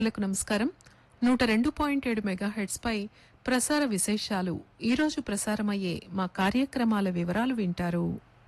లకు నమస్కారం నూట రెండు పాయింట్ ఏడు మెగాహెడ్స్ పై ప్రసార విశేషాలు ఈరోజు ప్రసారమయ్యే మా కార్యక్రమాల వివరాలు వింటారు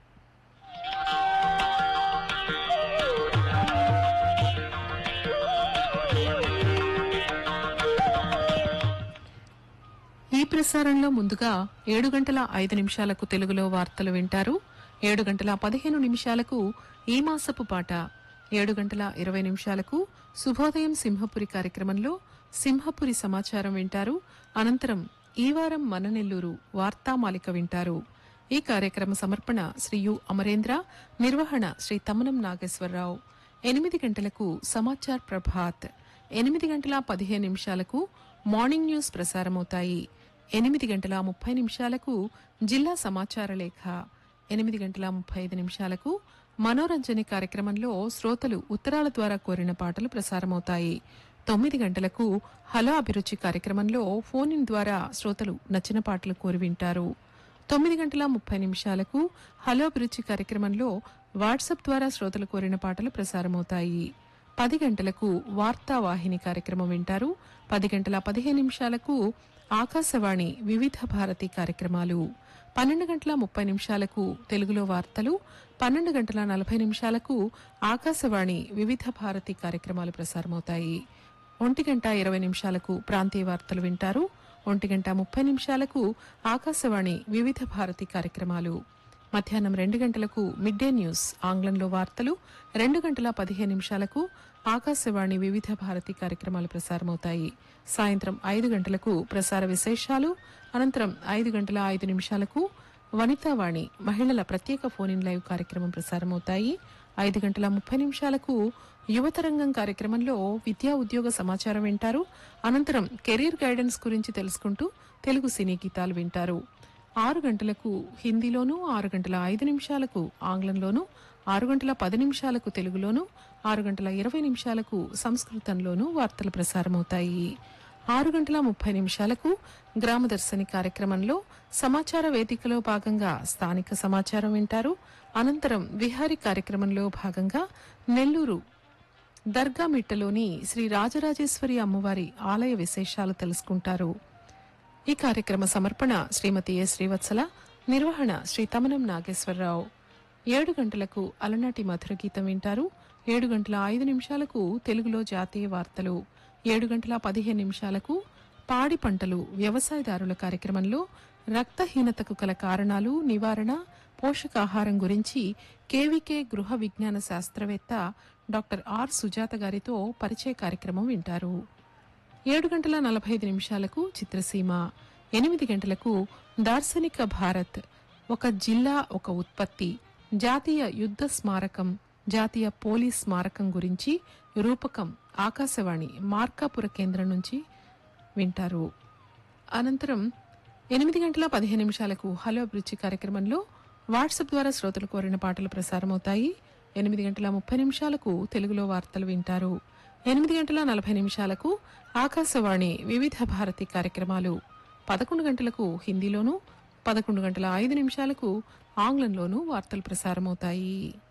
ఈ ప్రసారంలో ముందుగా ఏడు గంటల ఐదు నిమిషాలకు తెలుగులో వార్తలు వింటారు ఏడు గంటల పదిహేను నిమిషాలకు ఈ మాసపు పాట ఏడు గంటల ఇరవై నిమిషాలకు శుభోదయం సింహపురి కార్యక్రమంలో సింహపురి సమాచారం వింటారు అనంతరం ఈ వారం మన నెల్లూరు వార్తామాలిక వింటారు ఈ కార్యక్రమ సమర్పణ శ్రీ యు అమరేంద్ర నిర్వహణ శ్రీ తమనం నాగేశ్వరరావు ఎనిమిది గంటలకు సమాచార్ ప్రభాత్ ఎనిమిది గంటల పదిహేను నిమిషాలకు మార్నింగ్ న్యూస్ ప్రసారమవుతాయి ఎనిమిది గంటల ముప్పై నిమిషాలకు జిల్లా సమాచార లేఖ ఎనిమిది గంటల ముప్పై ఐదు నిమిషాలకు మనోరంజని కార్యక్రమంలో శ్రోతలు ఉత్తరాల ద్వారా కోరిన పాటలు ప్రసారమవుతాయి తొమ్మిది గంటలకు హలో అభిరుచి కార్యక్రమంలో ఫోన్ ఇన్ ద్వారా శ్రోతలు నచ్చిన పాటలు కోరి వింటారు తొమ్మిది గంటల ముప్పై నిమిషాలకు హలో అభిరుచి కార్యక్రమంలో వాట్సాప్ ద్వారా శ్రోతలు కోరిన పాటలు ప్రసారమవుతాయి పది గంటలకు వార్తావాహిని కార్యక్రమం వింటారు పది గంటల పదిహేను నిమిషాలకు ఆకాశవాణి వివిధ భారతి కార్యక్రమాలు పన్నెండు గంటల ముప్పై నిమిషాలకు తెలుగులో వార్తలు పన్నెండు గంటల నలభై నిమిషాలకు ఆకాశవాణి వివిధ భారతి కార్యక్రమాలు ప్రసారమవుతాయి ఒంటి గంట ఇరవై నిమిషాలకు ప్రాంతీయ వార్తలు వింటారు ఒంటి గంట ముప్పై నిమిషాలకు ఆకాశవాణి వివిధ భారతి కార్యక్రమాలు మధ్యాహ్నం రెండు గంటలకు మిడ్ డే న్యూస్ ఆంగ్లంలో వార్తలు రెండు గంటల పదిహేను నిమిషాలకు ఆకాశవాణి వివిధ భారతి కార్యక్రమాలు ప్రసారమవుతాయి సాయంత్రం ఐదు గంటలకు ప్రసార విశేషాలు అనంతరం ఐదు గంటల ఐదు నిమిషాలకు వనితావాణి మహిళల ప్రత్యేక ఫోన్ ఇన్ లైవ్ కార్యక్రమం ప్రసారమవుతాయి ఐదు గంటల ముప్పై నిమిషాలకు యువతరంగం కార్యక్రమంలో విద్యా ఉద్యోగ సమాచారం వింటారు అనంతరం కెరీర్ గైడెన్స్ గురించి తెలుసుకుంటూ తెలుగు సినీ గీతాలు వింటారు ఆరు గంటలకు హిందీలోను ఆరు గంటల ఐదు నిమిషాలకు ఆంగ్లంలోను ఆరు గంటల పది నిమిషాలకు తెలుగులోను ఆరు గంటల ఇరవై నిమిషాలకు సంస్కృతంలోను వార్తలు ప్రసారమవుతాయి ఆరు గంటల ముప్పై నిమిషాలకు గ్రామదర్శిని కార్యక్రమంలో సమాచార వేదికలో భాగంగా స్థానిక సమాచారం వింటారు అనంతరం విహారీ కార్యక్రమంలో భాగంగా నెల్లూరు దర్గా మిట్టలోని శ్రీ రాజరాజేశ్వరి అమ్మవారి ఆలయ విశేషాలు తెలుసుకుంటారు ఈ కార్యక్రమ సమర్పణ శ్రీమతి ఎస్ శ్రీవత్సల నిర్వహణ శ్రీ తమనం నాగేశ్వరరావు ఏడు గంటలకు అలనాటి మధుర గీతం వింటారు ఏడు గంటల ఐదు నిమిషాలకు తెలుగులో జాతీయ వార్తలు ఏడు గంటల పదిహేను నిమిషాలకు పాడి పంటలు వ్యవసాయదారుల కార్యక్రమంలో రక్తహీనతకు గల కారణాలు నివారణ పోషకాహారం గురించి కేవీకే గృహ విజ్ఞాన శాస్త్రవేత్త డాక్టర్ ఆర్ సుజాత గారితో పరిచయ కార్యక్రమం వింటారు ఏడు గంటల నలభై ఐదు నిమిషాలకు చిత్రసీమ ఎనిమిది గంటలకు దార్శనిక భారత్ ఒక జిల్లా ఒక ఉత్పత్తి జాతీయ యుద్ధ స్మారకం జాతీయ పోలీస్ స్మారకం గురించి రూపకం ఆకాశవాణి మార్కాపుర కేంద్రం నుంచి వింటారు అనంతరం ఎనిమిది గంటల పదిహేను నిమిషాలకు హలో అభిరుచి కార్యక్రమంలో వాట్సాప్ ద్వారా శ్రోతలు కోరిన పాటలు ప్రసారమవుతాయి ఎనిమిది గంటల ముప్పై నిమిషాలకు తెలుగులో వార్తలు వింటారు ఎనిమిది గంటల నలభై నిమిషాలకు ఆకాశవాణి వివిధ భారతి కార్యక్రమాలు పదకొండు గంటలకు హిందీలోను పదకొండు గంటల ఐదు నిమిషాలకు ఆంగ్లంలోనూ వార్తలు ప్రసారమవుతాయి